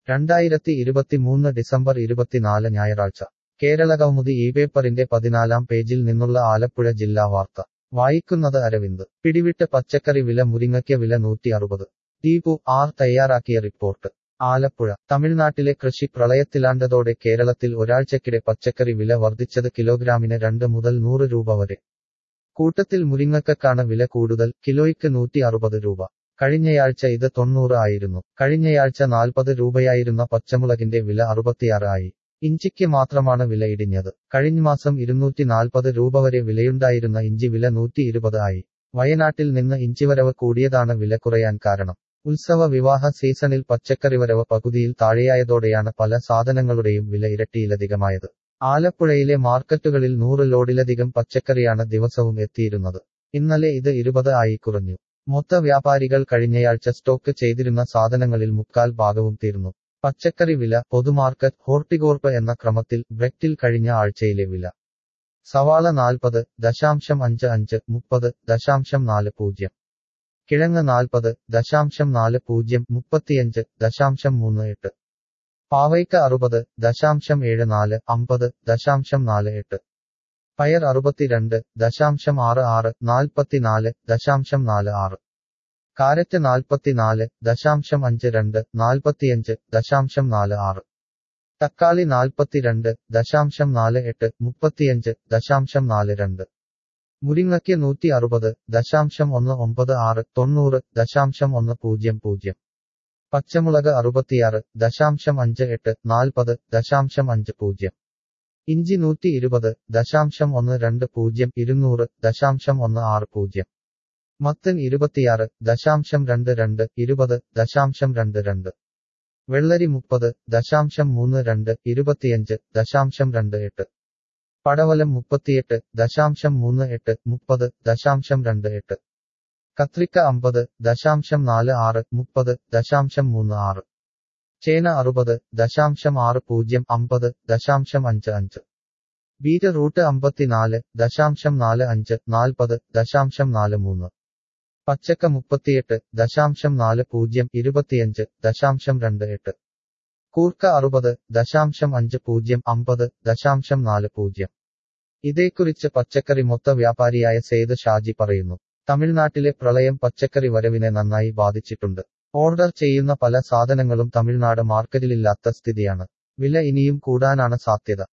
രണ്ടായിരത്തി ഇരുപത്തിമൂന്ന് ഡിസംബർ ഇരുപത്തിനാല് ഞായറാഴ്ച കേരള കൗമുദി ഈ പേപ്പറിന്റെ പതിനാലാം പേജിൽ നിന്നുള്ള ആലപ്പുഴ ജില്ലാ വാർത്ത വായിക്കുന്നത് അരവിന്ദ് പിടിവിട്ട് പച്ചക്കറി വില മുരിങ്ങയ്ക്ക് വില നൂറ്റി അറുപത് ദീപു ആർ തയ്യാറാക്കിയ റിപ്പോർട്ട് ആലപ്പുഴ തമിഴ്നാട്ടിലെ കൃഷി പ്രളയത്തിലാണ്ടതോടെ കേരളത്തിൽ ഒരാഴ്ചക്കിടെ പച്ചക്കറി വില വർദ്ധിച്ചത് കിലോഗ്രാമിന് രണ്ട് മുതൽ നൂറ് രൂപ വരെ കൂട്ടത്തിൽ മുരിങ്ങക്കാണ് വില കൂടുതൽ കിലോയ്ക്ക് നൂറ്റി അറുപത് രൂപ കഴിഞ്ഞയാഴ്ച ഇത് തൊണ്ണൂറ് ആയിരുന്നു കഴിഞ്ഞയാഴ്ച നാൽപ്പത് രൂപയായിരുന്ന പച്ചമുളകിന്റെ വില അറുപത്തിയാറ് ആയി ഇഞ്ചിക്ക് മാത്രമാണ് വില ഇടിഞ്ഞത് കഴിഞ്ഞ മാസം ഇരുന്നൂറ്റി നാൽപ്പത് രൂപ വരെ വിലയുണ്ടായിരുന്ന ഇഞ്ചി വില നൂറ്റി ഇരുപത് ആയി വയനാട്ടിൽ നിന്ന് ഇഞ്ചിവരവ് കൂടിയതാണ് വില കുറയാൻ കാരണം ഉത്സവ വിവാഹ സീസണിൽ പച്ചക്കറി വരവ് പകുതിയിൽ താഴെയായതോടെയാണ് പല സാധനങ്ങളുടെയും വില ഇരട്ടിയിലധികമായത് ആലപ്പുഴയിലെ മാർക്കറ്റുകളിൽ നൂറ് ലോഡിലധികം പച്ചക്കറിയാണ് ദിവസവും എത്തിയിരുന്നത് ഇന്നലെ ഇത് ഇരുപത് ആയി കുറഞ്ഞു മൊത്ത വ്യാപാരികൾ കഴിഞ്ഞയാഴ്ച സ്റ്റോക്ക് ചെയ്തിരുന്ന സാധനങ്ങളിൽ മുക്കാൽ ഭാഗവും തീർന്നു പച്ചക്കറി വില പൊതുമാർക്കറ്റ് ഹോർട്ടികോർപ്പ് എന്ന ക്രമത്തിൽ ബ്രെക്റ്റിൽ കഴിഞ്ഞ ആഴ്ചയിലെ വില സവാള നാൽപ്പത് ദശാംശം അഞ്ച് അഞ്ച് മുപ്പത് ദശാംശം നാല് പൂജ്യം കിഴങ്ങ് നാൽപ്പത് ദശാംശം നാല് പൂജ്യം മുപ്പത്തിയഞ്ച് ദശാംശം മൂന്ന് എട്ട് പാവയ്ക്ക അറുപത് ദശാംശം ഏഴ് നാല് അമ്പത് ദശാംശം നാല് എട്ട് പയർ അറുപത്തിരണ്ട് ദശാംശം ആറ് ആറ് നാൽപ്പത്തിനാല് ദശാംശം നാല് ആറ് കാരറ്റ് നാൽപ്പത്തിനാല് ദശാംശം അഞ്ച് രണ്ട് നാൽപ്പത്തിയഞ്ച് ദശാംശം നാല് ആറ് തക്കാളി നാൽപ്പത്തിരണ്ട് ദശാംശം നാല് എട്ട് മുപ്പത്തിയഞ്ച് ദശാംശം നാല് രണ്ട് മുരിങ്ങയ്ക്ക് നൂറ്റി അറുപത് ദശാംശം ഒന്ന് ഒമ്പത് ആറ് തൊണ്ണൂറ് ദശാംശം ഒന്ന് പൂജ്യം പൂജ്യം പച്ചമുളക് അറുപത്തിയാറ് ദശാംശം അഞ്ച് എട്ട് നാൽപ്പത് ദശാംശം അഞ്ച് പൂജ്യം ഇഞ്ചി നൂറ്റി ഇരുപത് ദശാംശം ഒന്ന് രണ്ട് പൂജ്യം ഇരുന്നൂറ് ദശാംശം ഒന്ന് ആറ് പൂജ്യം മത്തൻ ഇരുപത്തിയാറ് ദശാംശം രണ്ട് രണ്ട് ഇരുപത് ദശാംശം രണ്ട് രണ്ട് വെള്ളരി മുപ്പത് ദശാംശം മൂന്ന് രണ്ട് ഇരുപത്തിയഞ്ച് ദശാംശം രണ്ട് എട്ട് പടവലം മുപ്പത്തിയെട്ട് ദശാംശം മൂന്ന് എട്ട് മുപ്പത് ദശാംശം രണ്ട് എട്ട് കത്രിക്ക അമ്പത് ദശാംശം നാല് ആറ് മുപ്പത് ദശാംശം മൂന്ന് ആറ് ചേന അറുപത് ദശാംശം ആറ് പൂജ്യം അമ്പത് ദശാംശം അഞ്ച് അഞ്ച് ബീറ്റ് റൂട്ട് അമ്പത്തിനാല് ദശാംശം നാല് അഞ്ച് നാൽപ്പത് ദശാംശം നാല് മൂന്ന് പച്ചക്ക മുപ്പത്തിയെട്ട് ദശാംശം നാല് പൂജ്യം ഇരുപത്തിയഞ്ച് ദശാംശം രണ്ട് എട്ട് കൂർക്ക അറുപത് ദശാംശം അഞ്ച് പൂജ്യം അമ്പത് ദശാംശം നാല് പൂജ്യം ഇതേക്കുറിച്ച് പച്ചക്കറി മൊത്ത വ്യാപാരിയായ സെയ്ദ് ഷാജി പറയുന്നു തമിഴ്നാട്ടിലെ പ്രളയം പച്ചക്കറി വരവിനെ നന്നായി ബാധിച്ചിട്ടുണ്ട് ഓർഡർ ചെയ്യുന്ന പല സാധനങ്ങളും തമിഴ്നാട് മാർക്കറ്റിലില്ലാത്ത സ്ഥിതിയാണ് വില ഇനിയും കൂടാനാണ് സാധ്യത